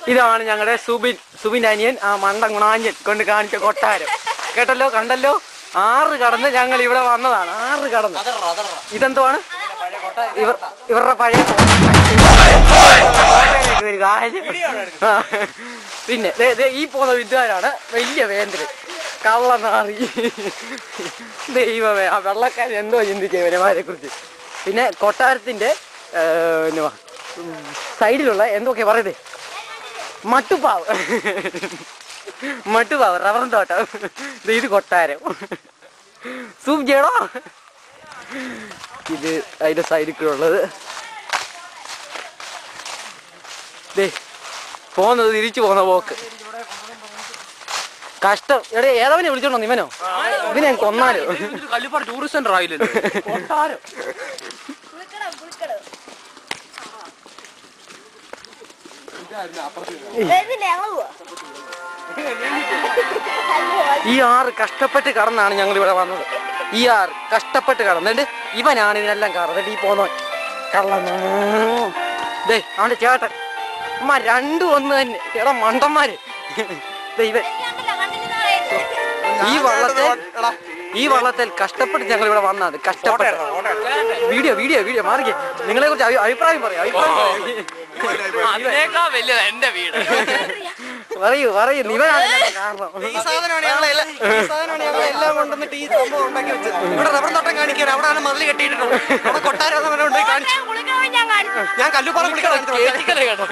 ഇതാണ് ഞങ്ങളുടെ സുബിൻ സുബിൻ അനിയൻ ആ മണ്ടൻ ഗുണാഞ്ഞൻ കൊണ്ട് കാണിച്ച കൊട്ടാരം കേട്ടല്ലോ കണ്ടല്ലോ ആറ് കടന്ന് ഞങ്ങൾ ഇവിടെ വന്നതാണ് ആറ് കടന്ന് ഇതെന്തുവാണ് ഇവർ ഇവരുടെ പഴയ ഒരു കാര്യം. ആ. പിന്നെ ദേ, ദേ ഈ പോകുന്ന വിദ്വാനാണ് വലിയ വേന്ദ്രൻ കള്ളനാറി ദൈവമേ ആ വെള്ളക്കാരൻ എന്തോ ചിന്തിക്കുക ഇവരമാരെ കുറിച്ച് പിന്നെ കൊട്ടാരത്തിന്റെ ഏ, എന്തുവാ, ഉം, സൈഡിലുള്ള എന്തൊക്കെ പറയുന്നത് മട്ടുപാവ് മട്ടുപാവ് റബ്ബർ തോട്ടം ദേ ഇത് കൊട്ടാരം സൂം ചെയ്യണോ ഇത് അതിന്റെ സൈഡിൽ കൂടെ ഉള്ളത് ദേ പോകുന്നത് തിരിച്ചു പോകുന്ന പോക്ക് കഷ്ടം എടേ ഏതവനെ വിളിച്ചോണ്ടോ ഇവനോ ഇവനെ ഞാൻ കൊന്നാലോ കല്ലുപ്പാട് ടൂറിസ്റ്റ് സെന്റർ ആയില്ലല്ലോ കൊട്ടാരം ഈ ആറ് കഷ്ടപ്പെട്ട് കടന്നാണ് ഞങ്ങൾ ഇവിടെ വന്നത് ഈ ആറ് കഷ്ടപ്പെട്ട് കടന്നിട്ട് ഇവനാണ് ഇതിനെല്ലാം കറന്നിട്ട് ഈ പോന്നവൻ കള്ളൻ ദേ അവന്റെ ചേട്ടൻ അമ്മ രണ്ടും ഒന്ന് തന്നെ എടാ മണ്ടന്മാര് ദേ ഇവൻ ഈ വള്ളത്തിൽ ഈ വള്ളത്തിൽ കഷ്ടപ്പെട്ട് ഞങ്ങൾ ഇവിടെ വന്നത് കഷ്ടപ്പെട്ട് വീഡിയോ വീഡിയോ വീഡിയോ മാറിക്കേ നിങ്ങളെ കുറിച്ച് അഭി- അഭിപ്രായം പറയാം അഭിപ്രായം പറയൂ. അതിനേക്കാൾ വലിയത് എന്റെ വീട് പറയൂ പറയൂ ഇവനാണ് ഇതിനൊക്കെ കാരണം ഈ സാധനമാണ് ഞങ്ങൾ എല്ലാം ഈ സാധനമാണ് ഞങ്ങൾ എല്ലാം കൊണ്ടുവന്നിട്ട് ഈ സംഭവം ഉണ്ടാക്കി വെച്ചത് ഇവിടെ റബ്ബർ തോട്ടം കാണിക്കാൻ അവിടെയാണ് മതിൽ കെട്ടിയിട്ടുള്ളത് അവിടെ കൊട്ടാരം എന്ന് പറഞ്ഞ് കൊണ്ടുപോയി കാണിച്ചു ഞാൻ കല്ലുപാറ കുളിക്കാൻ കേട്ടിക്കല്ലേ കേട്ടോ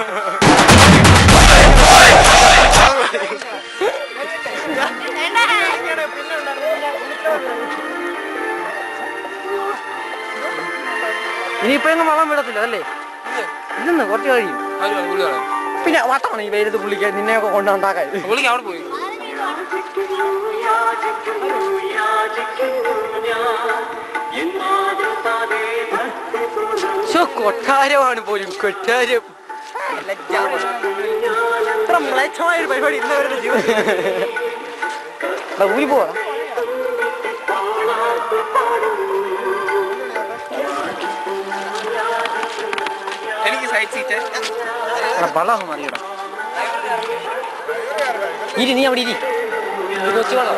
ഇനിയിപ്പോ എങ്ങും വളം വിടത്തില്ല അല്ലേ ഇല്ലെന്ന് കുറച്ച് കഴിയും പിന്നെ വട്ടമാണ് ഈ വെയിലത്ത് പുള്ളിക്കാൻ നിന്നെയൊക്കെ കൊണ്ടുണ്ടാക്കാൻ പുള്ളിക്ക് അവിടെ പോയി ശോ, കൊട്ടാരമാണ് പോലും കൊട്ടാരം ഇത്ര മ്ലേച്ഛമായ ഒരു പരിപാടി ഇന്നവരുടെ ജീവിതത്തിൽ എടാ, ഊരി പോവാ എനിക്ക് സൈഡ് സീറ്റ് വള്ളം മറിയടാ ഇരി നീ അവിടെ ഇരി ഇത് കൊച്ചു വള്ളം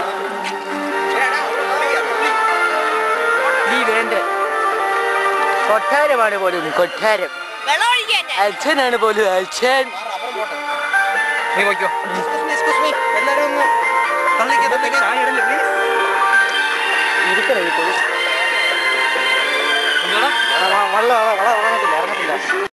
നീ വേണ്ട കൊട്ടാരമാണ് പോലും കൊട്ടാരം അച്ഛനാണ് പോലും അച്ഛൻ നീ നോക്കിയോ എക്സ്ക്യൂസ് മീ എല്ലാവരും ഒന്ന് തള്ളിക്കേ ഇരിക്കണം ഈ